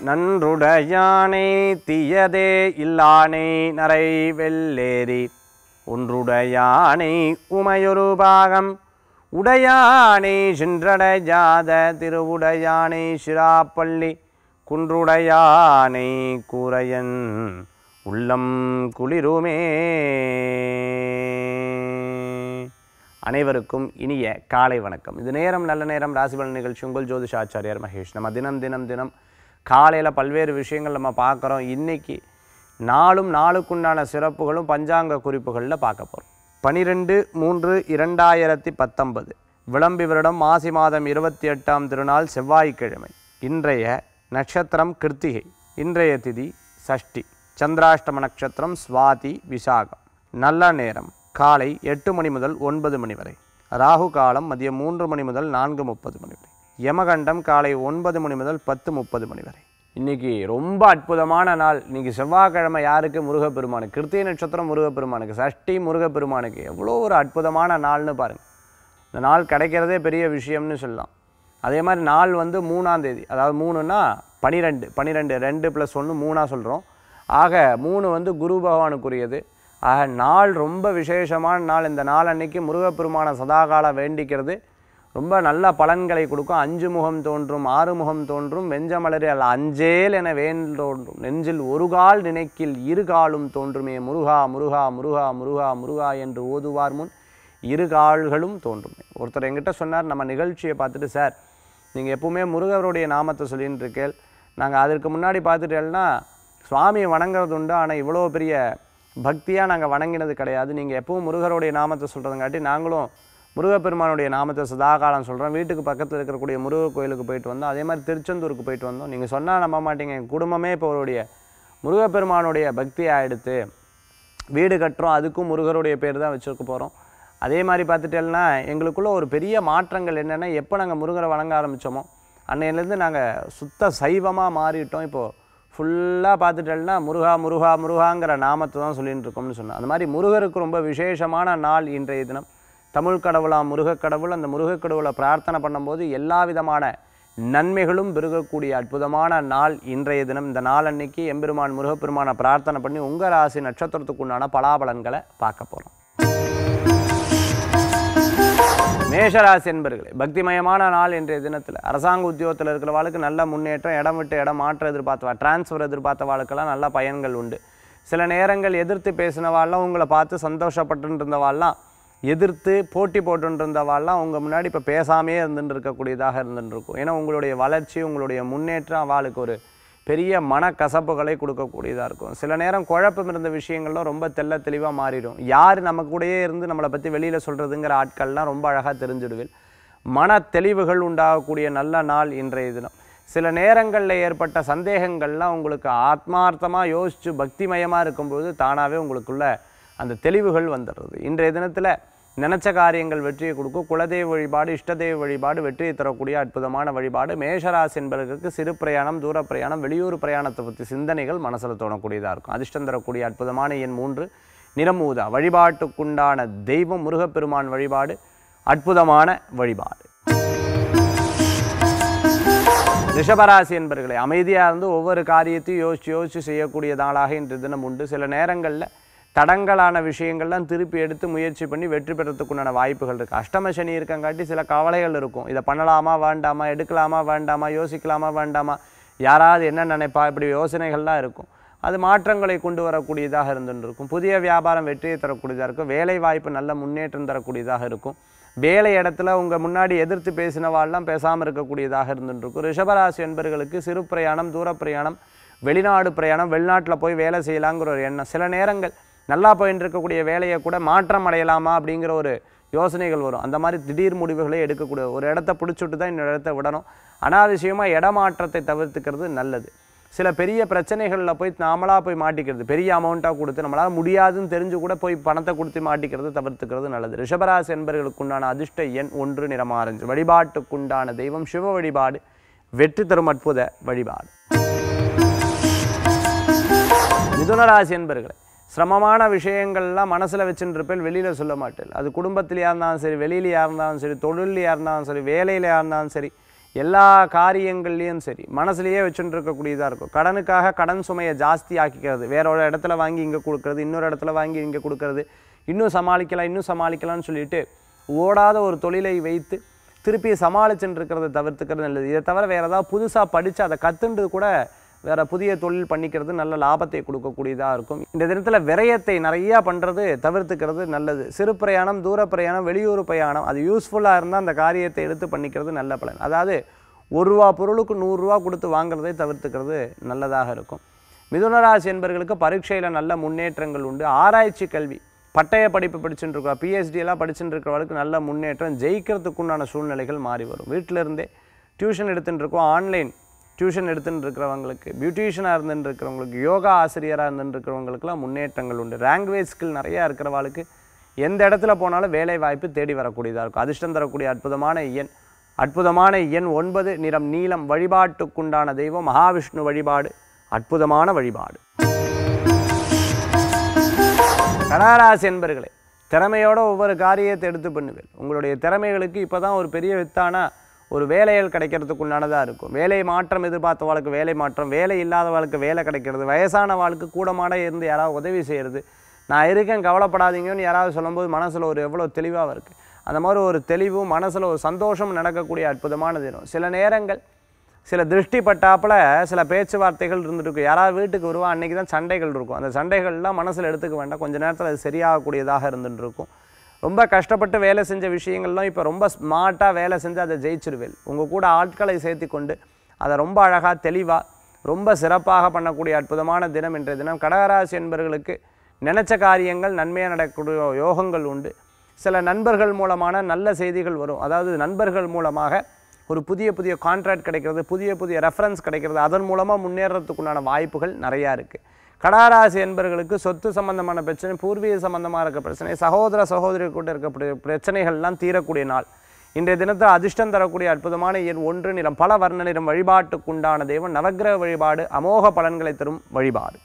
நன்றுடையானை தீயதே இல்லானை நரை வெள்ளேரி ஒன்றுடையானை உமையொரு பாகம் உடையானை சென்றடையாத திருவுடையானை சிராப்பள்ளி குன்றுடையானை கூரையன் உள்ளம் குளிருமே அனைவருக்கும் இனிய காலை வணக்கம் இது நேரம் நல்ல நேரம் ராசிபலன் நிகழ்ச்சி உங்கள் ஜோதிஷாச்சாரியார் மகேஷ் நம்ம தினம் தினம் தினம் காலையில் பல்வேறு விஷயங்கள் நம்ம பார்க்குறோம் இன்னைக்கு நாளும் நாளுக்குண்டான சிறப்புகளும் பஞ்சாங்க குறிப்புகளில் பார்க்க போகிறோம் பனிரெண்டு மூன்று இரண்டாயிரத்தி பத்தொன்பது விளம்பி வருடம் மாசி மாதம் இருபத்தி எட்டாம் திருநாள் செவ்வாய்க்கிழமை இன்றைய நட்சத்திரம் கிருத்திகை இன்றைய திதி சஷ்டி சந்திராஷ்டம நட்சத்திரம் சுவாதி விசாகம் நல்ல நேரம் காலை எட்டு மணி முதல் ஒன்பது மணி வரை ராகு காலம் மதியம் மூன்று மணி முதல் நான்கு முப்பது மணி வரை யமகண்டம் காலை ஒன்பது மணி முதல் பத்து முப்பது மணி வரை இன்னைக்கு ரொம்ப அற்புதமான நாள் இன்னைக்கு செவ்வாய்க்கிழமை யாருக்கு முருகப்பெருமானுக்கு கிருத்திகை நட்சத்திரம் முருகப்பெருமானுக்கு சஷ்டி முருகப்பெருமானுக்கு எவ்வளோ ஒரு அற்புதமான நாள்னு பாருங்க இந்த நாள் கிடைக்கிறதே பெரிய விஷயம்னு சொல்லலாம் அதே மாதிரி நாள் வந்து மூணாம் தேதி அதாவது மூணுன்னா பனிரெண்டு பனிரெண்டு ரெண்டு ப்ளஸ் ஒன்று மூணாக சொல்கிறோம் ஆக மூணு வந்து குரு பகவானுக்குரியது ஆக நாள் ரொம்ப விசேஷமான நாள் இந்த நாள் அன்னைக்கு முருகப்பெருமான சதாகால வேண்டிக்கிறது ரொம்ப நல்ல பலன்களை கொடுக்கும் அஞ்சு முகம் தோன்றும் ஆறு முகம் தோன்றும் வெஞ்சமலரில் அஞ்சேல் என வேண்டோன்றும் நெஞ்சில் ஒரு கால் நினைக்கில் இரு காலும் தோன்றுமே முருகா முருகா முருகா முருகா முருகா என்று ஓதுவார் முன் இரு கால்களும் தோன்றுமே ஒருத்தர் என்கிட்ட சொன்னார் நம்ம நிகழ்ச்சியை பார்த்துட்டு சார் நீங்கள் எப்பவுமே முருகருடைய நாமத்தை சொல்லின்னு இருக்கேள் நாங்கள் அதற்கு முன்னாடி பார்த்துட்டேன்னா சுவாமியை வணங்குறது உண்டு ஆனால் இவ்வளோ பெரிய பக்தியாக நாங்கள் வணங்கினது கிடையாது நீங்கள் எப்பவும் முருகருடைய நாமத்தை சொல்கிறதுங்காட்டி நாங்களும் முருகப்பெருமானுடைய நாமத்தை சதாகாலம் சொல்கிறோம் வீட்டுக்கு பக்கத்தில் இருக்கக்கூடிய முருகர் கோயிலுக்கு போயிட்டு வந்தோம் அதே மாதிரி திருச்செந்தூருக்கு போயிட்டு வந்தோம் நீங்கள் சொன்னால் நம்ப மாட்டீங்க எங்கள் குடும்பமே இப்போ அவருடைய முருகப்பெருமானுடைய பக்தி ஆயிடுத்து வீடு கட்டுறோம் அதுக்கும் முருகருடைய பேர் தான் வச்சுருக்க போகிறோம் அதே மாதிரி பார்த்துட்டேன்னா எங்களுக்குள்ள ஒரு பெரிய மாற்றங்கள் என்னென்னா எப்போ நாங்கள் முருகரை வணங்க ஆரம்பித்தோமோ அன்னையிலேருந்து நாங்கள் சுத்த சைவமாக மாறிட்டோம் இப்போது ஃபுல்லாக பார்த்துட்டேன்னா முருகா முருகா முருகாங்கிற நாமத்தை தான் சொல்லிட்டு இருக்கோம்னு சொன்னேன் அந்த மாதிரி முருகருக்கு ரொம்ப விசேஷமான நாள் இன்றைய தினம் தமிழ் கடவுளாம் முருகக் கடவுள் அந்த முருகக் கடவுளை பிரார்த்தனை பண்ணும்போது எல்லா விதமான நன்மைகளும் பெருகக்கூடிய அற்புதமான நாள் இன்றைய தினம் இந்த நாள் அன்னைக்கு எம்பெருமான் முருகப்பெருமானை பிரார்த்தனை பண்ணி உங்கள் ராசி நட்சத்திரத்துக்கு உண்டான பலாபலன்களை பார்க்க போகிறோம் மேஷராசி என்பர்களே பக்திமயமான நாள் இன்றைய தினத்தில் அரசாங்க உத்தியோகத்தில் இருக்கிறவாளுக்கு நல்ல முன்னேற்றம் இடம் விட்டு இடம் மாற்றம் எதிர்பார்த்தவா டிரான்ஸ்ஃபர் எதிர்பார்த்தவாளுக்கெல்லாம் நல்ல பயன்கள் உண்டு சில நேரங்கள் எதிர்த்து பேசினவாள்லாம் உங்களை பார்த்து சந்தோஷப்பட்டு இருந்தவாள்லாம் எதிர்த்து போட்டி போட்டுட்டு இருந்தவாள்லாம் உங்கள் முன்னாடி இப்போ பேசாமையே இருந்துட்டு இருக்கக்கூடியதாக இருந்துட்டு இருக்கும் ஏன்னா உங்களுடைய வளர்ச்சி உங்களுடைய முன்னேற்றம் அவளுக்கு ஒரு பெரிய மனக்கசப்புகளை கொடுக்கக்கூடியதாக இருக்கும் சில நேரம் குழப்பம் இருந்த விஷயங்கள்லாம் ரொம்ப தெள்ள தெளிவாக மாறிடும் யார் நம்ம கூடயே இருந்து நம்மளை பற்றி வெளியில் சொல்கிறதுங்கிற ஆட்கள்லாம் ரொம்ப அழகாக தெரிஞ்சிடுவில் மன தெளிவுகள் உண்டாகக்கூடிய நல்ல நாள் இன்றைய தினம் சில நேரங்களில் ஏற்பட்ட சந்தேகங்கள்லாம் உங்களுக்கு ஆத்மார்த்தமாக யோசித்து பக்திமயமாக இருக்கும்போது தானாகவே உங்களுக்குள்ள அந்த தெளிவுகள் வந்துடுறது இன்றைய தினத்தில் நினச்ச காரியங்கள் வெற்றியை கொடுக்கும் குலதெய்வ வழிபாடு இஷ்டதெய்வ வழிபாடு வெற்றியை தரக்கூடிய அற்புதமான வழிபாடு மேஷராசி என்பதற்கு சிறு பிரயாணம் தூர பிரயாணம் வெளியூர் பிரயாணத்தை பற்றி சிந்தனைகள் மனசில் தோணக்கூடியதாக இருக்கும் அதிர்ஷ்டம் தரக்கூடிய அற்புதமான எண் மூன்று நிறமூதா வழிபாட்டுக்குண்டான தெய்வம் முருகப்பெருமான் வழிபாடு அற்புதமான வழிபாடு ரிஷபராசி என்பர்களே அமைதியாக இருந்து ஒவ்வொரு காரியத்தையும் யோசித்து யோசித்து செய்யக்கூடிய நாளாக இன்று தினம் உண்டு சில நேரங்களில் தடங்கலான விஷயங்கள்லாம் திருப்பி எடுத்து முயற்சி பண்ணி வெற்றி பெறத்துக்குண்டான வாய்ப்புகள் இருக்குது அஷ்டம சனி இருக்கங்காட்டி சில கவலைகள் இருக்கும் இதை பண்ணலாமா வேண்டாமா எடுக்கலாமா வேண்டாமா யோசிக்கலாமா வேண்டாமா யாராவது என்ன நினைப்பா இப்படி யோசனைகள்லாம் இருக்கும் அது மாற்றங்களை கொண்டு வரக்கூடியதாக இருந்துட்டு இருக்கும் புதிய வியாபாரம் வெற்றியை தரக்கூடியதாக இருக்கும் வேலை வாய்ப்பு நல்ல முன்னேற்றம் தரக்கூடியதாக இருக்கும் வேலை இடத்துல உங்கள் முன்னாடி எதிர்த்து பேசினவாள்லாம் பேசாமல் இருக்கக்கூடியதாக இருந்துட்டு இருக்கும் ரிஷபராசி என்பர்களுக்கு சிறு பிரயாணம் தூர பிரயாணம் வெளிநாடு பிரயாணம் வெளிநாட்டில் போய் வேலை செய்யலாங்கிற ஒரு எண்ணம் சில நேரங்கள் நல்லா போயின்னு இருக்கக்கூடிய வேலையை கூட மாற்றம் அடையலாமா அப்படிங்கிற ஒரு யோசனைகள் வரும் அந்த மாதிரி திடீர் முடிவுகளை எடுக்கக்கூடாது ஒரு இடத்த பிடிச்சிட்டு தான் இன்னொரு இடத்த விடணும் அனாவசியமாக இடமாற்றத்தை தவிர்த்துக்கிறது நல்லது சில பெரிய பிரச்சனைகளில் போய் நாமளாக போய் மாட்டிக்கிறது பெரிய அமௌண்ட்டாக கொடுத்து நம்மளால் முடியாதுன்னு தெரிஞ்சு கூட போய் பணத்தை கொடுத்து மாட்டிக்கிறது தவிர்த்துக்கிறது நல்லது ரிஷபராசி என்பவர்களுக்குண்டான அதிர்ஷ்ட எண் ஒன்று நிறமாரஞ்சு வழிபாட்டுக்குண்டான தெய்வம் சிவ வழிபாடு வெற்றி தரும் அற்புத வழிபாடு மிதுனராசி என்பர்களே சிரமமான விஷயங்கள்லாம் மனசில் வச்சுட்டு இருப்பேன் வெளியில் சொல்ல மாட்டேன் அது குடும்பத்திலையா இருந்தாலும் சரி வெளியிலையா இருந்தாலும் சரி தொழிலையா இருந்தாலும் சரி வேலையிலையா இருந்தாலும் சரி எல்லா காரியங்கள்லேயும் சரி மனசுலயே வச்சுட்டு இருக்கக்கூடியதாக இருக்கும் கடனுக்காக கடன் சுமையை ஜாஸ்தி ஆக்கிக்கிறது வேற ஒரு இடத்துல வாங்கி இங்கே கொடுக்கறது இன்னொரு இடத்துல வாங்கி இங்கே கொடுக்கறது இன்னும் சமாளிக்கலாம் இன்னும் சமாளிக்கலாம்னு சொல்லிட்டு ஓடாத ஒரு தொழிலை வைத்து திருப்பி சமாளிச்சுட்டு இருக்கிறத தவிர்த்துக்கிறது நல்லது இதை தவிர வேறு ஏதாவது புதுசாக படித்து அதை கற்றுன்றது கூட வேற புதிய தொழில் பண்ணிக்கிறது நல்ல லாபத்தை கொடுக்கக்கூடியதாக இருக்கும் இந்த தினத்தில் விரயத்தை நிறையா பண்ணுறது தவிர்த்துக்கிறது நல்லது சிறு பிரயாணம் தூர பிரயாணம் வெளியூர் பிரயாணம் அது யூஸ்ஃபுல்லாக இருந்தால் அந்த காரியத்தை எடுத்து பண்ணிக்கிறது நல்ல பலன் அதாவது ஒரு ரூபா பொருளுக்கு நூறுரூவா கொடுத்து வாங்குறதை தவிர்த்துக்கிறது நல்லதாக இருக்கும் மிதுனராசி என்பவர்களுக்கு பரீட்சையில் நல்ல முன்னேற்றங்கள் உண்டு ஆராய்ச்சி கல்வி பட்டய படிப்பு படிச்சுட்டு இருக்கா பிஹெச்டி எல்லாம் படிச்சுட்டு இருக்கிறவங்களுக்கு நல்ல முன்னேற்றம் ஜெயிக்கிறதுக்கு உண்டான சூழ்நிலைகள் மாறி வரும் வீட்டில இருந்தே டியூஷன் எடுத்துட்டு இருக்கோம் ஆன்லைன் டியூஷன் எடுத்துட்டு இருக்கிறவங்களுக்கு பியூட்டிஷியனாக இருந்துட்டு இருக்கிறவங்களுக்கு யோகா ஆசிரியராக இருந்துட்டு இருக்கிறவங்களுக்குலாம் முன்னேற்றங்கள் உண்டு லாங்குவேஜ் ஸ்கில் நிறையா இருக்கிறவாளுக்கு எந்த இடத்துல போனாலும் வேலை வாய்ப்பு தேடி வரக்கூடியதாக இருக்கும் அதிர்ஷ்டம் தரக்கூடிய அற்புதமான எண் அற்புதமான எண் ஒன்பது நிறம் நீலம் வழிபாட்டுக்குண்டான தெய்வம் மகாவிஷ்ணு வழிபாடு அற்புதமான வழிபாடு கடாராசி என்பர்களே திறமையோட ஒவ்வொரு காரியத்தை எடுத்து பண்ணுவேன் உங்களுடைய திறமைகளுக்கு இப்போ தான் ஒரு பெரிய வித்தான ஒரு வேலைகள் கிடைக்கிறதுக்கு உண்டானதாக இருக்கும் வேலை மாற்றம் எதிர்பார்த்தவாளுக்கு வேலை மாற்றம் வேலை இல்லாதவாளுக்கு வேலை கிடைக்கிறது வயசானவாளுக்கு கூடமாட இருந்து யாராவது உதவி செய்கிறது நான் இருக்கேன் கவலைப்படாதீங்கன்னு யாராவது சொல்லும்போது மனசில் ஒரு எவ்வளோ தெளிவாக இருக்குது அந்த மாதிரி ஒரு தெளிவும் மனசில் ஒரு சந்தோஷம் நடக்கக்கூடிய அற்புதமான தினம் சில நேரங்கள் சில திருஷ்டி பட்டாப்புல சில பேச்சுவார்த்தைகள் இருந்துட்டு யாராவது வீட்டுக்கு வருவா அன்னைக்கு தான் சண்டைகள் இருக்கும் அந்த சண்டைகள்லாம் மனசில் எடுத்துக்க வேண்டாம் கொஞ்ச நேரத்தில் அது சரியாகக்கூடியதாக இருந்துட்டு இருக்கும் ரொம்ப கஷ்டப்பட்டு வேலை செஞ்ச விஷயங்கள்லாம் இப்போ ரொம்ப ஸ்மார்ட்டாக வேலை செஞ்சு அதை ஜெயிச்சிருவேல் உங்கள் கூட ஆட்களை சேர்த்து கொண்டு அதை ரொம்ப அழகாக தெளிவாக ரொம்ப சிறப்பாக பண்ணக்கூடிய அற்புதமான தினம் இன்றைய தினம் கடகராசி என்பவர்களுக்கு நினைச்ச காரியங்கள் நன்மையாக நடக்கக்கூடிய யோகங்கள் உண்டு சில நண்பர்கள் மூலமான நல்ல செய்திகள் வரும் அதாவது நண்பர்கள் மூலமாக ஒரு புதிய புதிய கான்ட்ராக்ட் கிடைக்கிறது புதிய புதிய ரெஃபரன்ஸ் கிடைக்கிறது அதன் மூலமாக முன்னேறதுக்குண்டான வாய்ப்புகள் நிறையா இருக்குது கடாராசி என்பவர்களுக்கு சொத்து சம்பந்தமான பிரச்சனை பூர்வீக சம்பந்தமாக இருக்க பிரச்சனை சகோதர சகோதரி கூட இருக்கக்கூடிய பிரச்சனைகள்லாம் தீரக்கூடிய நாள் இன்றைய தினத்தில் அதிர்ஷ்டம் தரக்கூடிய அற்புதமான எண் ஒன்று நிறம் பல வர்ண நிறம் வழிபாட்டுக்குண்டான தெய்வம் நவக்கிரக வழிபாடு அமோக பலன்களை தரும் வழிபாடு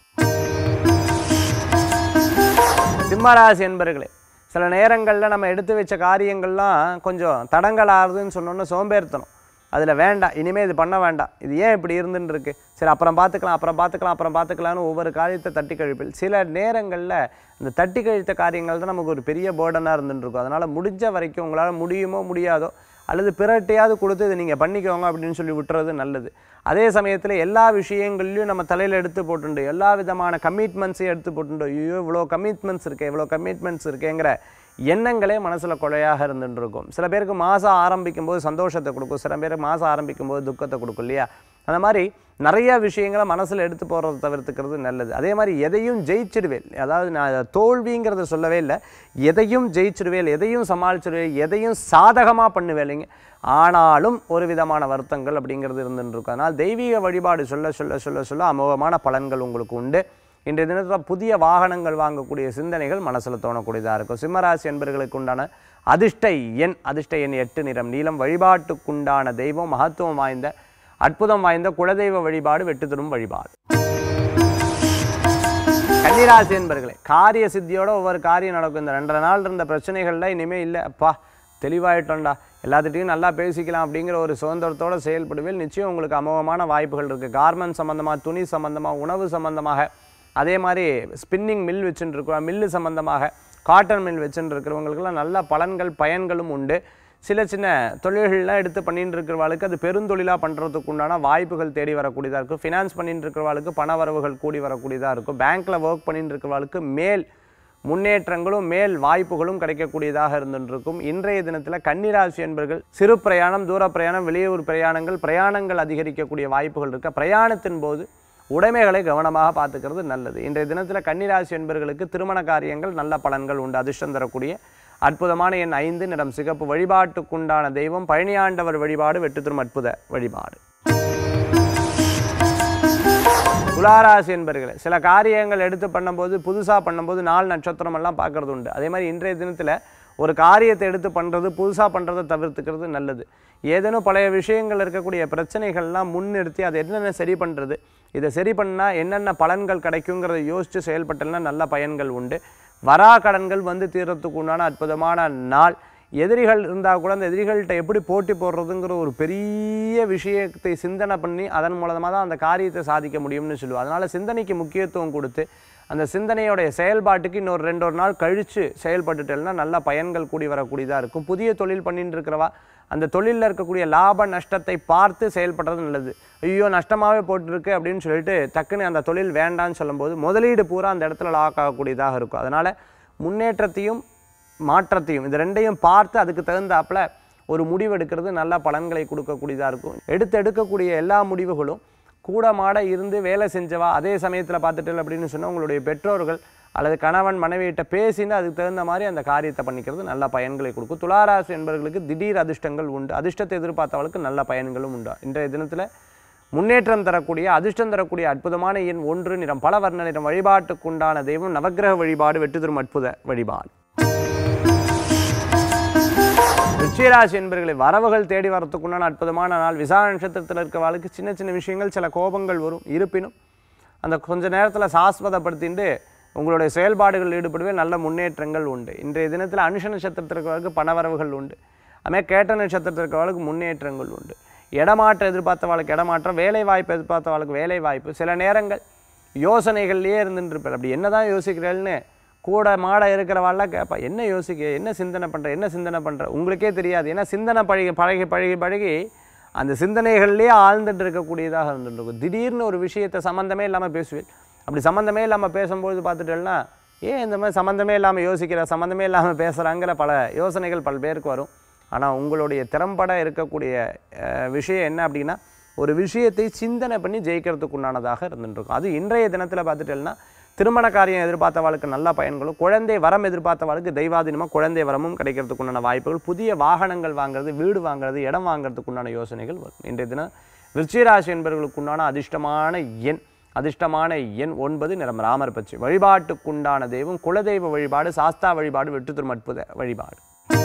சிம்மராசி என்பர்களே சில நேரங்களில் நம்ம எடுத்து வச்ச காரியங்கள்லாம் கொஞ்சம் தடங்கலாகுதுன்னு சொன்னோன்னு சோம்பேறித்தனம் அதில் வேண்டாம் இனிமேல் இது பண்ண வேண்டாம் இது ஏன் இப்படி இருந்துன்னு இருக்கு சரி அப்புறம் பார்த்துக்கலாம் அப்புறம் பார்த்துக்கலாம் அப்புறம் பார்த்துக்கலாம்னு ஒவ்வொரு காரியத்தை தட்டி கழிப்பில் சில நேரங்களில் இந்த தட்டி கழித்த காரியங்கள் தான் நமக்கு ஒரு பெரிய பேர்டனாக இருந்துட்டு இருக்கும் அதனால் முடிஞ்ச வரைக்கும் உங்களால் முடியுமோ முடியாதோ அல்லது பிறட்டையாவது கொடுத்து இதை நீங்கள் பண்ணிக்கோங்க அப்படின்னு சொல்லி விட்டுறது நல்லது அதே சமயத்தில் எல்லா விஷயங்கள்லையும் நம்ம தலையில் எடுத்து போட்டுண்டு எல்லா விதமான கமிட்மெண்ட்ஸையும் எடுத்து போட்டுண்டு ஐயோ இவ்வளோ கமிட்மெண்ட்ஸ் இருக்கே இவ்வளோ கமிட்மெண்ட்ஸ் இருக்கேங்கிற எண்ணங்களே மனசில் கொலையாக இருந்துட்டு இருக்கும் சில பேருக்கு மாதம் ஆரம்பிக்கும் போது சந்தோஷத்தை கொடுக்கும் சில பேருக்கு மாதம் ஆரம்பிக்கும் போது துக்கத்தை கொடுக்கும் இல்லையா அந்த மாதிரி நிறைய விஷயங்களை மனசில் எடுத்து போகிறத தவிர்த்துக்கிறது நல்லது அதே மாதிரி எதையும் ஜெயிச்சிடுவேன் அதாவது நான் இதை தோல்விங்கிறத சொல்லவே இல்லை எதையும் ஜெயிச்சிடுவேன் எதையும் சமாளிச்சிடுவேன் எதையும் சாதகமாக பண்ணுவேலைங்க ஆனாலும் ஒரு விதமான வருத்தங்கள் அப்படிங்கிறது இருந்துட்டு இருக்கும் அதனால் தெய்வீக வழிபாடு சொல்ல சொல்ல சொல்ல சொல்ல அமோகமான பலன்கள் உங்களுக்கு உண்டு இன்றைய தினத்தில் புதிய வாகனங்கள் வாங்கக்கூடிய சிந்தனைகள் மனசில் தோணக்கூடியதாக இருக்கும் சிம்மராசி என்பர்களுக்கு உண்டான அதிர்ஷ்ட எண் அதிர்ஷ்ட எண் எட்டு நிறம் நீளம் வழிபாட்டுக்குண்டான தெய்வம் மகத்துவம் வாய்ந்த அற்புதம் வாய்ந்த குலதெய்வ வழிபாடு வெட்டு தரும் வழிபாடு கன்னிராசி என்பர்களே காரிய சித்தியோட ஒவ்வொரு காரியம் நடக்கும் இந்த ரெண்டரை நாள் இருந்த பிரச்சனைகள்லாம் இனிமே இல்லை அப்பா தெளிவாயிட்டோம்டா எல்லாத்துட்டையும் நல்லா பேசிக்கலாம் அப்படிங்கிற ஒரு சுதந்திரத்தோட செயல்படுவேல் நிச்சயம் உங்களுக்கு அமோகமான வாய்ப்புகள் இருக்குது கார்மெண்ட் சம்மந்தமாக துணி சம்மந்தமாக உணவு சம்மந்தமாக அதே மாதிரி ஸ்பின்னிங் மில் வச்சுட்டு இருக்கோம் மில்லு சம்மந்தமாக காட்டன் மில் வச்சுட்டு இருக்கிறவங்களுக்கெல்லாம் நல்ல பலன்கள் பயன்களும் உண்டு சில சின்ன தொழில்கள்லாம் எடுத்து பண்ணிட்டு இருக்கிறவாளுக்கு அது பெருந்தொழிலாக பண்ணுறதுக்கு உண்டான வாய்ப்புகள் தேடி வரக்கூடியதாக இருக்கும் ஃபினான்ஸ் பண்ணிட்டு இருக்கிறவாளுக்கு பண வரவுகள் கூடி வரக்கூடியதாக இருக்கும் பேங்க்கில் ஒர்க் பண்ணிட்டு இருக்கிறவாளுக்கு மேல் முன்னேற்றங்களும் மேல் வாய்ப்புகளும் கிடைக்கக்கூடியதாக இருந்துருக்கும் இன்றைய தினத்தில் கன்னிராசி என்பர்கள் சிறு பிரயாணம் தூர பிரயாணம் வெளியூர் பிரயாணங்கள் பிரயாணங்கள் அதிகரிக்கக்கூடிய வாய்ப்புகள் இருக்க பிரயாணத்தின் போது உடைமைகளை கவனமாக பார்த்துக்கிறது நல்லது இன்றைய தினத்தில் கன்னிராசி என்பர்களுக்கு திருமண காரியங்கள் நல்ல பலன்கள் உண்டு அதிர்ஷ்டம் தரக்கூடிய அற்புதமான எண் ஐந்து நிறம் சிகப்பு வழிபாட்டுக்குண்டான தெய்வம் பழனியாண்டவர் வழிபாடு வெட்டு தரும் அற்புத வழிபாடு துளாராசி என்பர்களே சில காரியங்கள் எடுத்து பண்ணும்போது புதுசாக பண்ணும்போது நாள் நட்சத்திரம் எல்லாம் பார்க்கறது உண்டு அதே மாதிரி இன்றைய தினத்தில் ஒரு காரியத்தை எடுத்து பண்ணுறது புதுசாக பண்ணுறதை தவிர்த்துக்கிறது நல்லது ஏதேனும் பழைய விஷயங்கள் இருக்கக்கூடிய பிரச்சனைகள்லாம் முன்னிறுத்தி அதை என்னென்ன சரி பண்ணுறது இதை சரி பண்ணால் என்னென்ன பலன்கள் கிடைக்குங்கிறத யோசித்து செயல்பட்டல்னா நல்ல பயன்கள் உண்டு வரா கடன்கள் வந்து தீர்றதுக்கு உண்டான அற்புதமான நாள் எதிரிகள் இருந்தால் கூட அந்த எதிரிகள்கிட்ட எப்படி போட்டி போடுறதுங்கிற ஒரு பெரிய விஷயத்தை சிந்தனை பண்ணி அதன் மூலமாக தான் அந்த காரியத்தை சாதிக்க முடியும்னு சொல்லுவோம் அதனால் சிந்தனைக்கு முக்கியத்துவம் கொடுத்து அந்த சிந்தனையோடைய செயல்பாட்டுக்கு இன்னொரு ரெண்டு ஒரு நாள் கழித்து செயல்பட்டுட்டேன்னா நல்ல பயன்கள் கூடி வரக்கூடியதாக இருக்கும் புதிய தொழில் பண்ணிட்டு இருக்கிறவா அந்த தொழிலில் இருக்கக்கூடிய லாப நஷ்டத்தை பார்த்து செயல்படுறது நல்லது ஐயோ நஷ்டமாகவே போட்டிருக்கு அப்படின்னு சொல்லிட்டு டக்குன்னு அந்த தொழில் வேண்டான்னு சொல்லும்போது முதலீடு பூரா அந்த இடத்துல லாக் ஆகக்கூடியதாக இருக்கும் அதனால் முன்னேற்றத்தையும் மாற்றத்தையும் இது ரெண்டையும் பார்த்து அதுக்கு தகுந்தாப்புல ஒரு முடிவு எடுக்கிறது நல்ல பலன்களை கொடுக்கக்கூடியதாக இருக்கும் எடுத்து எடுக்கக்கூடிய எல்லா முடிவுகளும் கூட மாட இருந்து வேலை செஞ்சவா அதே சமயத்தில் பார்த்துட்டு அப்படின்னு சொன்னால் உங்களுடைய பெற்றோர்கள் அல்லது கணவன் மனைவியிட்ட பேசின்னு அதுக்கு தகுந்த மாதிரி அந்த காரியத்தை பண்ணிக்கிறது நல்ல பயன்களை கொடுக்கும் துளாராசி என்பவர்களுக்கு திடீர் அதிர்ஷ்டங்கள் உண்டு அதிர்ஷ்டத்தை எதிர்பார்த்தவளுக்கு நல்ல பயன்களும் உண்டு இன்றைய தினத்தில் முன்னேற்றம் தரக்கூடிய அதிர்ஷ்டம் தரக்கூடிய அற்புதமான எண் ஒன்று நிறம் பல வர்ண நிறம் வழிபாட்டுக்குண்டான தெய்வம் நவக்கிரக வழிபாடு வெற்றி தரும் அற்புத வழிபாடு ரிச்சிராசி என்பர்களை வரவுகள் தேடி வரத்துக்குண்டான அற்புதமான நாள் விசா நட்சத்திரத்தில் இருக்கிறவளுக்கு சின்ன சின்ன விஷயங்கள் சில கோபங்கள் வரும் இருப்பினும் அந்த கொஞ்ச நேரத்தில் சாஸ்வதப்படுத்திட்டு உங்களுடைய செயல்பாடுகளில் ஈடுபடுவே நல்ல முன்னேற்றங்கள் உண்டு இன்றைய தினத்தில் அனுஷ நட்சத்திரத்தில் இருக்கிறவர்களுக்கு பணவரவுகள் உண்டு அதுமாதிரி கேட்ட நட்சத்திரத்தில் இருக்கிறவர்களுக்கு முன்னேற்றங்கள் உண்டு இடமாற்றம் எதிர்பார்த்தவளுக்கு இடமாற்றம் வேலை வாய்ப்பு எதிர்பார்த்தவளுக்கு வேலை வாய்ப்பு சில நேரங்கள் யோசனைகள்லேயே இருந்துட்டு இருப்பார் அப்படி என்னதான் யோசிக்கிறேன்னு கூட மாட இருக்கிறவாள்லாம் கேட்பா என்ன யோசிக்க என்ன சிந்தனை பண்ணுற என்ன சிந்தனை பண்ணுற உங்களுக்கே தெரியாது ஏன்னா சிந்தனை பழகி பழகி பழகி பழகி அந்த சிந்தனைகள்லேயே ஆழ்ந்துட்டு இருக்கக்கூடியதாக இருந்துட்டு இருக்கும் திடீர்னு ஒரு விஷயத்தை சம்மந்தமே இல்லாமல் பேசுவேன் அப்படி சம்மந்தமே இல்லாமல் பேசும்போது பார்த்துட்டேன்னா ஏன் இந்த மாதிரி சம்மந்தமே இல்லாமல் யோசிக்கிற சம்மந்தமே இல்லாமல் பேசுகிறாங்கிற பல யோசனைகள் பல பேருக்கு வரும் ஆனால் உங்களுடைய திறம்பட இருக்கக்கூடிய அஹ், விஷயம் என்ன அப்படின்னா ஒரு விஷயத்தை சிந்தனை பண்ணி ஜெயிக்கிறதுக்கு உண்டானதாக இருந்துருக்கும் அது இன்றைய தினத்தில் பார்த்துட்டேன்னா திருமண காரியம் எதிர்பார்த்தவாளுக்கு நல்ல பயன்களும் குழந்தை வரம் எதிர்பார்த்தவாளுக்கு தெய்வாதீனமாக குழந்தை வரமும் கிடைக்கிறதுக்கு உண்டான வாய்ப்புகள் புதிய வாகனங்கள் வாங்குறது வீடு வாங்குறது இடம் வாங்குறதுக்கு உண்டான யோசனைகள் வரும் இன்றைய தினம் விருச்சிகராசி என்பவர்களுக்கு உண்டான அதிர்ஷ்டமான எண் அதிர்ஷ்டமான எண் ஒன்பது நிறம் ராமர் பச்சை வழிபாட்டுக்குண்டான தெய்வம் குலதெய்வ வழிபாடு சாஸ்தா வழிபாடு வெற்றி தரும் அற்புத வழிபாடு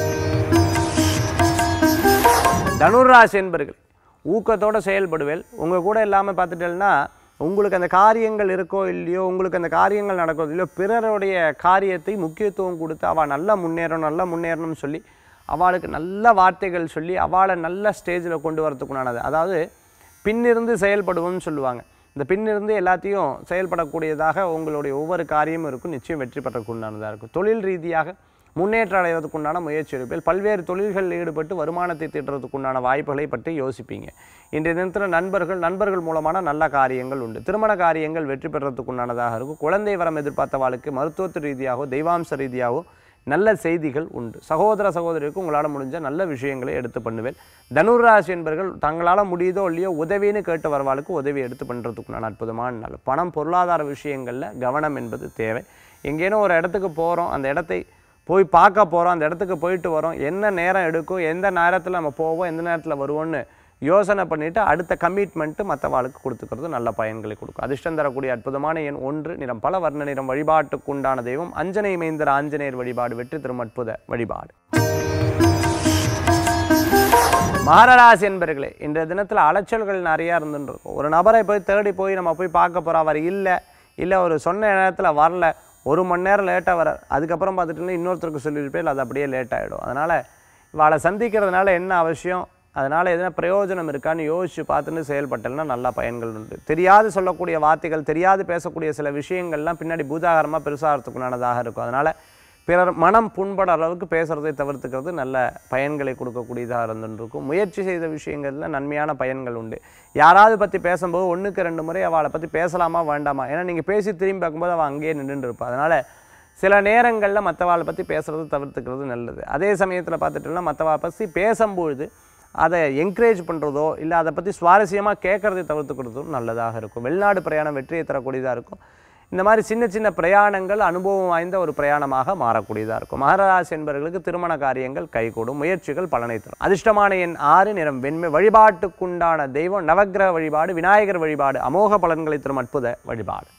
தனுராசி என்பர்கள் ஊக்கத்தோட செயல்படுவேல் உங்கள் கூட இல்லாமல் பார்த்துட்டேன்னா உங்களுக்கு அந்த காரியங்கள் இருக்கோ இல்லையோ உங்களுக்கு அந்த காரியங்கள் நடக்கோ இல்லையோ பிறருடைய காரியத்தை முக்கியத்துவம் கொடுத்து அவள் நல்லா முன்னேறணும் நல்லா முன்னேறணும்னு சொல்லி அவளுக்கு நல்ல வார்த்தைகள் சொல்லி அவளை நல்ல ஸ்டேஜில் கொண்டு வரதுக்குண்டானது அதாவது பின்னிருந்து செயல்படுவோம்னு சொல்லுவாங்க இந்த பின்னிருந்து எல்லாத்தையும் செயல்படக்கூடியதாக உங்களுடைய ஒவ்வொரு காரியமும் இருக்கும் நிச்சயம் வெற்றி பெறக்குண்டானதாக இருக்கும் தொழில் ரீதியாக முன்னேற்றம் அடைவதற்குண்டான முயற்சி எடுப்பில் பல்வேறு தொழில்களில் ஈடுபட்டு வருமானத்தை தீட்டுறதுக்குண்டான வாய்ப்புகளை பற்றி யோசிப்பீங்க இன்றைய தினத்தில் நண்பர்கள் நண்பர்கள் மூலமான நல்ல காரியங்கள் உண்டு திருமண காரியங்கள் வெற்றி பெறத்துக்குண்டானதாக இருக்கும் குழந்தை வரம் எதிர்பார்த்தவாளுக்கு மருத்துவத்து ரீதியாகவோ தெய்வாம்ச ரீதியாகவோ நல்ல செய்திகள் உண்டு சகோதர சகோதரிக்கு உங்களால் முடிஞ்ச நல்ல விஷயங்களை எடுத்து பண்ணுவேன் தனுராசி என்பர்கள் தங்களால் முடியுதோ இல்லையோ உதவின்னு கேட்டு வரவாளுக்கு உதவி எடுத்து பண்ணுறதுக்குண்டான அற்புதமான நாள் பணம் பொருளாதார விஷயங்களில் கவனம் என்பது தேவை எங்கேனோ ஒரு இடத்துக்கு போகிறோம் அந்த இடத்தை போய் பார்க்க போகிறோம் அந்த இடத்துக்கு போயிட்டு வரோம் என்ன நேரம் எடுக்கும் எந்த நேரத்தில் நம்ம போவோம் எந்த நேரத்தில் வருவோம்னு யோசனை பண்ணிவிட்டு அடுத்த கமிட்மெண்ட்டு மற்றவாளுக்கு கொடுத்துக்கிறது நல்ல பயன்களை கொடுக்கும் அதிர்ஷ்டம் தரக்கூடிய அற்புதமான எண் ஒன்று நிறம் பல வர்ண நிறம் வழிபாட்டுக்குண்டான தெய்வம் அஞ்சனை மைந்தர் ஆஞ்சநேயர் வழிபாடு வெற்றி தரும் அற்புத வழிபாடு மகராசி என்பர்களே இன்றைய தினத்தில் அலைச்சல்கள் நிறையா இருந்துட்டு இருக்கும் ஒரு நபரை போய் தேடி போய் நம்ம போய் பார்க்க போகிறோம் அவர் இல்லை இல்லை ஒரு சொன்ன நேரத்தில் வரல ஒரு மணி நேரம் லேட்டாக வர அதுக்கப்புறம் பார்த்துட்டு இன்னொருத்தருக்கு சொல்லியிருப்பேன் அது அப்படியே லேட் ஆகிடும் அதனால் இவளை சந்திக்கிறதுனால என்ன அவசியம் அதனால் எதனா பிரயோஜனம் இருக்கான்னு யோசித்து பார்த்துட்டு செயல்பட்டல்னா நல்லா பயன்கள் உண்டு தெரியாது சொல்லக்கூடிய வார்த்தைகள் தெரியாது பேசக்கூடிய சில விஷயங்கள்லாம் பின்னாடி பூதாகரமாக பெருசாகிறதுக்குண்டானதாக இருக்கும் அதனால் பிறர் மனம் புண்பட அளவுக்கு பேசுகிறதை தவிர்த்துக்கிறது நல்ல பயன்களை கொடுக்கக்கூடியதாக இருந்துருக்கும் முயற்சி செய்த விஷயங்களில் நன்மையான பயன்கள் உண்டு யாராவது பற்றி பேசும்போது ஒன்றுக்கு ரெண்டு முறை அவளை பற்றி பேசலாமா வேண்டாமா ஏன்னா நீங்கள் பேசி திரும்பி பார்க்கும்போது அவள் அங்கேயே நின்றுட்டு இருப்பா அதனால் சில நேரங்களில் மற்றவாளை பற்றி பேசுகிறது தவிர்த்துக்கிறது நல்லது அதே சமயத்தில் பார்த்துட்டோம்னா மற்றவாளை பற்றி பேசும்பொழுது அதை என்கரேஜ் பண்ணுறதோ இல்லை அதை பற்றி சுவாரஸ்யமாக கேட்குறதை தவிர்த்துக்கிறதும் நல்லதாக இருக்கும் வெளிநாடு பிரயாணம் வெற்றியை தரக்கூடியதாக இருக்கும் இந்த மாதிரி சின்ன சின்ன பிரயாணங்கள் அனுபவம் வாய்ந்த ஒரு பிரயாணமாக மாறக்கூடியதாக இருக்கும் மகராசி என்பவர்களுக்கு திருமண காரியங்கள் கைகூடும் முயற்சிகள் பலனை தரும் அதிர்ஷ்டமான எண் ஆறு நிறம் வெண்மை வழிபாட்டுக்குண்டான தெய்வம் நவக்கிரக வழிபாடு விநாயகர் வழிபாடு அமோக பலன்களை தரும் அற்புத வழிபாடு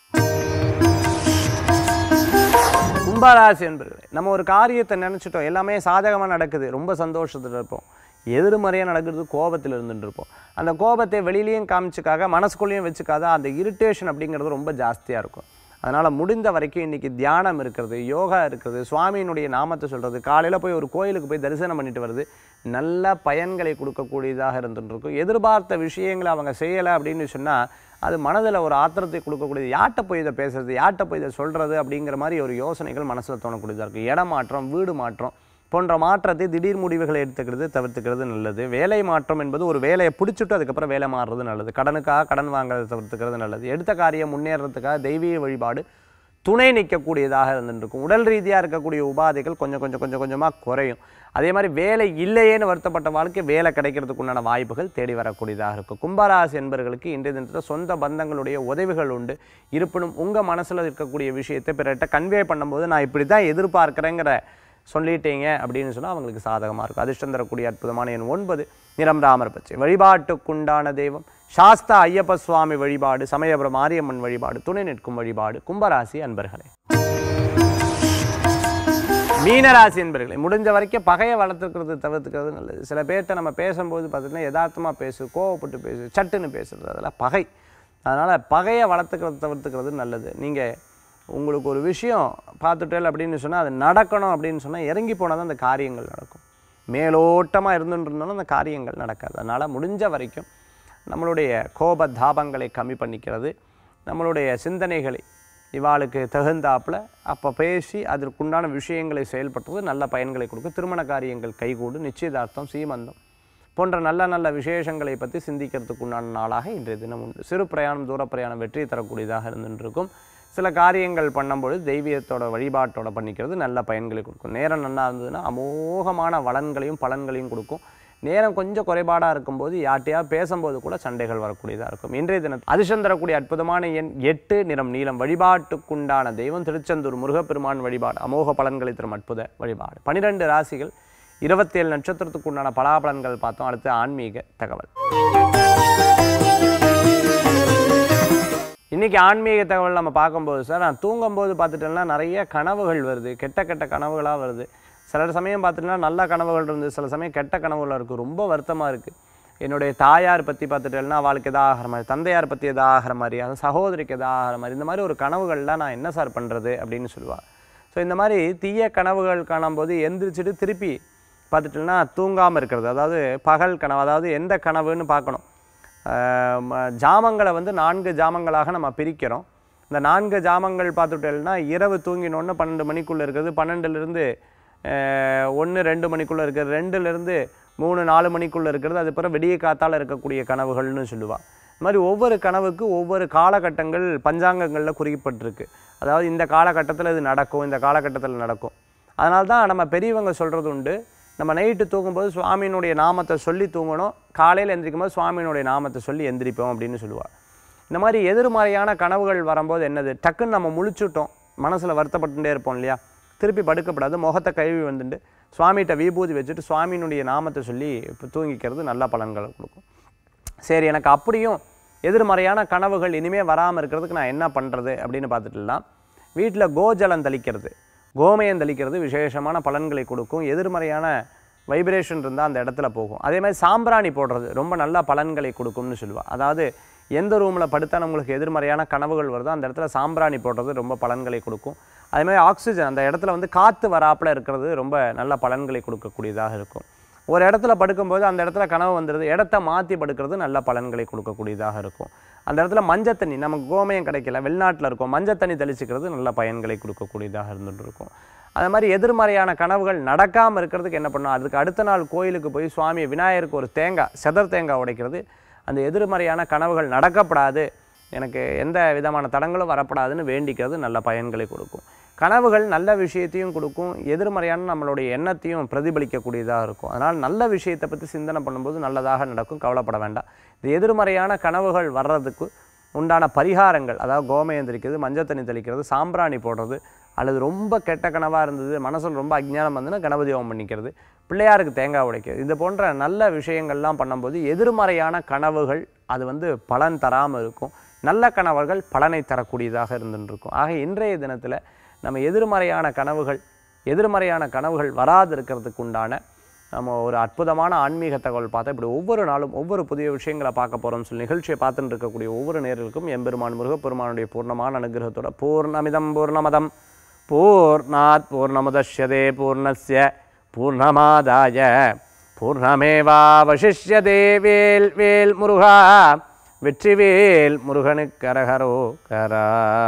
கும்பராசி என்பர்களே நம்ம ஒரு காரியத்தை நினச்சிட்டோம் எல்லாமே சாதகமாக நடக்குது ரொம்ப சந்தோஷத்தில் இருப்போம் எதிர்மறையாக நடக்கிறது கோபத்தில் இருந்துட்டு இருப்போம் அந்த கோபத்தை வெளியிலையும் காமிச்சுக்காக மனசுக்குள்ளேயும் வச்சுக்காத அந்த இரிட்டேஷன் அப்படிங்கிறது ரொம்ப ஜாஸ்தியாக இருக்கும் அதனால் முடிந்த வரைக்கும் இன்றைக்கி தியானம் இருக்கிறது யோகா இருக்கிறது சுவாமியினுடைய நாமத்தை சொல்கிறது காலையில் போய் ஒரு கோயிலுக்கு போய் தரிசனம் பண்ணிட்டு வருது நல்ல பயன்களை கொடுக்கக்கூடியதாக இருந்துட்டு இருக்கும் எதிர்பார்த்த விஷயங்களை அவங்க செய்யலை அப்படின்னு சொன்னால் அது மனதில் ஒரு ஆத்திரத்தை கொடுக்கக்கூடியது யார்கிட்ட போய் இதை பேசுறது யார்கிட்ட போய் இதை சொல்கிறது அப்படிங்கிற மாதிரி ஒரு யோசனைகள் மனசில் தோணக்கூடியதாக இருக்குது இடம் மாற்றம் வீடு மாற்றம் போன்ற மாற்றத்தை திடீர் முடிவுகளை எடுத்துக்கிறது தவிர்த்துக்கிறது நல்லது வேலை மாற்றம் என்பது ஒரு வேலையை பிடிச்சிட்டு அதுக்கப்புறம் வேலை மாறுறது நல்லது கடனுக்காக கடன் வாங்குறதை தவிர்த்துக்கிறது நல்லது எடுத்த காரியம் முன்னேறதுக்காக தெய்வீக வழிபாடு துணை நிற்கக்கூடியதாக இருந்துருக்கும் உடல் ரீதியாக இருக்கக்கூடிய உபாதைகள் கொஞ்சம் கொஞ்சம் கொஞ்சம் கொஞ்சமாக குறையும் அதே மாதிரி வேலை இல்லையேன்னு வருத்தப்பட்ட வாழ்க்கை வேலை கிடைக்கிறதுக்கு உண்டான வாய்ப்புகள் தேடி வரக்கூடியதாக இருக்கும் கும்பராசி என்பவர்களுக்கு இன்றைய தினத்தில் சொந்த பந்தங்களுடைய உதவிகள் உண்டு இருப்பினும் உங்கள் மனசில் இருக்கக்கூடிய விஷயத்தை பிறர்கிட்ட கன்வே பண்ணும்போது நான் இப்படி தான் எதிர்பார்க்குறேங்கிற சொல்லிட்டீங்க அப்படின்னு சொன்னால் அவங்களுக்கு சாதகமாக இருக்கும் அதிர்ஷ்டம் தரக்கூடிய அற்புதமான எண் ஒன்பது நிறம் ராமர் பச்சை வழிபாட்டுக்குண்டான தெய்வம் சாஸ்தா ஐயப்ப சுவாமி வழிபாடு சமயபுரம் மாரியம்மன் வழிபாடு துணை நிற்கும் வழிபாடு கும்பராசி அன்பர்களே மீனராசி என்பர்களே முடிஞ்ச வரைக்கும் பகையை வளர்த்துக்கிறது தவிர்த்துக்கிறது நல்லது சில பேர்கிட்ட நம்ம பேசும்போது பார்த்தீங்கன்னா யதார்த்தமாக பேசு கோவப்பட்டு பேசு சட்டுன்னு பேசுறது அதெல்லாம் பகை அதனால் பகையை வளர்த்துக்கிறது தவிர்த்துக்கிறது நல்லது நீங்கள் உங்களுக்கு ஒரு விஷயம் பார்த்துட்டேல் அப்படின்னு சொன்னால் அது நடக்கணும் அப்படின்னு சொன்னால் இறங்கி போனால் தான் அந்த காரியங்கள் நடக்கும் மேலோட்டமாக இருந்துட்டு இருந்தாலும் அந்த காரியங்கள் நடக்காது அதனால் முடிஞ்ச வரைக்கும் நம்மளுடைய கோப தாபங்களை கம்மி பண்ணிக்கிறது நம்மளுடைய சிந்தனைகளை இவாளுக்கு தகுந்தாப்புல அப்போ பேசி அதற்குண்டான விஷயங்களை செயல்படுறது நல்ல பயன்களை கொடுக்கும் திருமண காரியங்கள் கைகூடும் நிச்சயதார்த்தம் சீமந்தம் போன்ற நல்ல நல்ல விசேஷங்களை பற்றி சிந்திக்கிறதுக்கு உண்டான நாளாக இன்றைய தினம் உண்டு சிறு பிரயாணம் தூர பிரயாணம் வெற்றி தரக்கூடியதாக இருந்துருக்கும் சில காரியங்கள் பண்ணும்பொழுது தெய்வீகத்தோட வழிபாட்டோட பண்ணிக்கிறது நல்ல பயன்களை கொடுக்கும் நேரம் நல்லா இருந்ததுன்னா அமோகமான வளன்களையும் பலன்களையும் கொடுக்கும் நேரம் கொஞ்சம் குறைபாடாக இருக்கும்போது யார்ட்டையா பேசும்போது கூட சண்டைகள் வரக்கூடியதாக இருக்கும் இன்றைய தினம் அதிர்ஷ்டம் தரக்கூடிய அற்புதமான எண் எட்டு நிறம் நீளம் வழிபாட்டுக்குண்டான தெய்வம் திருச்செந்தூர் முருகப்பெருமான் வழிபாடு அமோக பலன்களை தரும் அற்புத வழிபாடு பனிரெண்டு ராசிகள் இருபத்தேழு நட்சத்திரத்துக்கு உண்டான பலாபலன்கள் பார்த்தோம் அடுத்து ஆன்மீக தகவல் இன்றைக்கி ஆன்மீக தகவல் நம்ம பார்க்கும்போது சார் நான் தூங்கும்போது பார்த்துட்டேன்னா நிறைய கனவுகள் வருது கெட்ட கெட்ட கனவுகளாக வருது சில சமயம் பார்த்துட்டேன்னா நல்ல கனவுகள் இருந்து சில சமயம் கெட்ட கனவுகள் இருக்குது ரொம்ப வருத்தமாக இருக்குது என்னுடைய தாயார் பற்றி பார்த்துட்டேன்னா அவளுக்கு எதாவது ஆகிற மாதிரி தந்தையார் பற்றி எதாவது ஆகிற மாதிரி அது சகோதரிக்கு எதாவது ஆகிற மாதிரி இந்த மாதிரி ஒரு கனவுகள்லாம் நான் என்ன சார் பண்ணுறது அப்படின்னு சொல்லுவாள் ஸோ இந்த மாதிரி தீய கனவுகள் காணும்போது எந்திரிச்சிட்டு திருப்பி பார்த்துட்டோம்னா தூங்காமல் இருக்கிறது அதாவது பகல் கனவு அதாவது எந்த கனவுன்னு பார்க்கணும் ஆஹ் ம- ஜாமங்களை வந்து நான்கு ஜாமங்களாக நம்ம பிரிக்கிறோம் இந்த நான்கு ஜாமங்கள் பார்த்துட்டோம்னா இரவு தூங்கினோன்னு பன்னெண்டு மணிக்குள்ளே இருக்குது பன்னெண்டுலேருந்து ஒன்று ரெண்டு மணிக்குள்ளே இருக்குது ரெண்டுலேருந்து மூணு நாலு மணிக்குள்ளே இருக்கிறது அது பிறகு விடிய காத்தால் இருக்கக்கூடிய கனவுகள்னு சொல்லுவாள் இந்த மாதிரி ஒவ்வொரு கனவுக்கு ஒவ்வொரு காலகட்டங்கள் பஞ்சாங்கங்களில் குறிக்கப்பட்டிருக்கு அதாவது இந்த காலகட்டத்தில் இது நடக்கும் இந்த காலகட்டத்தில் நடக்கும் அதனால தான் நம்ம பெரியவங்க சொல்கிறது உண்டு நம்ம நைட்டு தூங்கும்போது சுவாமியினுடைய நாமத்தை சொல்லி தூங்கணும் காலையில் எந்திரிக்கும் போது சுவாமியினுடைய நாமத்தை சொல்லி எந்திரிப்போம் அப்படின்னு சொல்லுவாள் இந்த மாதிரி எதிர்மறையான கனவுகள் வரும்போது என்னது டக்குன்னு நம்ம முழிச்சுட்டோம் மனசில் வருத்தப்பட்டுட்டே இருப்போம் இல்லையா திருப்பி படுக்கப்படாது முகத்தை கழுவி வந்துட்டு சுவாமிகிட்ட விபூதி வச்சுட்டு சுவாமியினுடைய நாமத்தை சொல்லி இப்போ தூங்கிக்கிறது நல்ல பலன்களை கொடுக்கும் சரி எனக்கு அப்படியும் எதிர்மறையான கனவுகள் இனிமேல் வராமல் இருக்கிறதுக்கு நான் என்ன பண்ணுறது அப்படின்னு பார்த்துட்டுலாம் வீட்டில் கோஜலம் தெளிக்கிறது கோமயம் தெளிக்கிறது விசேஷமான பலன்களை கொடுக்கும் எதிர்மறையான வைப்ரேஷன் இருந்தால் அந்த இடத்துல போகும் அதே மாதிரி சாம்பிராணி போடுறது ரொம்ப நல்ல பலன்களை கொடுக்கும்னு சொல்லுவாள் அதாவது எந்த ரூமில் படுத்தா நம்மளுக்கு எதிர்மறையான கனவுகள் வருதோ அந்த இடத்துல சாம்பிராணி போடுறது ரொம்ப பலன்களை கொடுக்கும் அதே மாதிரி ஆக்சிஜன் அந்த இடத்துல வந்து காற்று வராப்புல இருக்கிறது ரொம்ப நல்ல பலன்களை கொடுக்கக்கூடியதாக இருக்கும் ஒரு இடத்துல படுக்கும்போது அந்த இடத்துல கனவு வந்துடுது இடத்த மாற்றி படுக்கிறது நல்ல பலன்களை கொடுக்கக்கூடியதாக இருக்கும் அந்த இடத்துல மஞ்சள் தண்ணி நமக்கு கோமயம் கிடைக்கல வெளிநாட்டில் இருக்கும் மஞ்சள் தண்ணி தெளிச்சுக்கிறது நல்ல பயன்களை கொடுக்கக்கூடியதாக இருந்துட்டு இருக்கும் அது மாதிரி எதிர்மறையான கனவுகள் நடக்காமல் இருக்கிறதுக்கு என்ன பண்ணணும் அதுக்கு அடுத்த நாள் கோயிலுக்கு போய் சுவாமி விநாயகருக்கு ஒரு தேங்காய் செதர் தேங்காய் உடைக்கிறது அந்த எதிர்மறையான கனவுகள் நடக்கப்படாது எனக்கு எந்த விதமான தடங்களும் வரப்படாதுன்னு வேண்டிக்கிறது நல்ல பயன்களை கொடுக்கும் கனவுகள் நல்ல விஷயத்தையும் கொடுக்கும் எதிர்மறையான நம்மளுடைய எண்ணத்தையும் பிரதிபலிக்கக்கூடியதாக இருக்கும் அதனால் நல்ல விஷயத்தை பற்றி சிந்தனை பண்ணும்போது நல்லதாக நடக்கும் கவலைப்பட வேண்டாம் இந்த எதிர்மறையான கனவுகள் வர்றதுக்கு உண்டான பரிகாரங்கள் அதாவது கோமயம் தெளிக்கிறது மஞ்சள் தண்ணி தெளிக்கிறது சாம்பிராணி போடுறது அல்லது ரொம்ப கெட்ட கனவாக இருந்தது மனசில் ரொம்ப அஜ்ஞானம் வந்துன்னா கணபதி ஹோமம் பண்ணிக்கிறது பிள்ளையாருக்கு தேங்காய் உடைக்கிறது இது போன்ற நல்ல விஷயங்கள்லாம் பண்ணும்போது எதிர்மறையான கனவுகள் அது வந்து பலன் தராமல் இருக்கும் நல்ல கனவுகள் பலனை தரக்கூடியதாக இருந்துட்டு இருக்கும் ஆக இன்றைய தினத்தில் நம்ம எதிர்மறையான கனவுகள் எதிர்மறையான கனவுகள் வராது இருக்கிறதுக்கு உண்டான நம்ம ஒரு அற்புதமான ஆன்மீக தகவல் பார்த்தா இப்படி ஒவ்வொரு நாளும் ஒவ்வொரு புதிய விஷயங்களை பார்க்க போகிறோம்னு சொல்லி நிகழ்ச்சியை பார்த்துட்டு இருக்கக்கூடிய ஒவ்வொரு நேர்களுக்கும் எம்பெருமான் முருகப்பெருமானுடைய பூர்ணமான அனுகிரகத்தோட பூர்ணமிதம் பூர்ணமதம் பூர்ணாத் பூர்ணமுதஷ்யதே பூர்ணஸ்ய பூர்ணமாதாய பூர்ணமேவாவசிஷ்யதே வேல் வேல் முருகா வெற்றிவேல் முருகனுக்கு கரகரோ கரா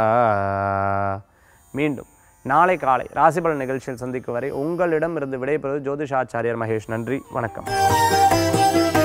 மீண்டும் நாளை காலை ராசிபலன் நிகழ்ச்சியில் சந்திக்கும் வரை உங்களிடம் இருந்து விடைபெறுவது ஜோதிஷாச்சாரியர் மகேஷ் நன்றி வணக்கம்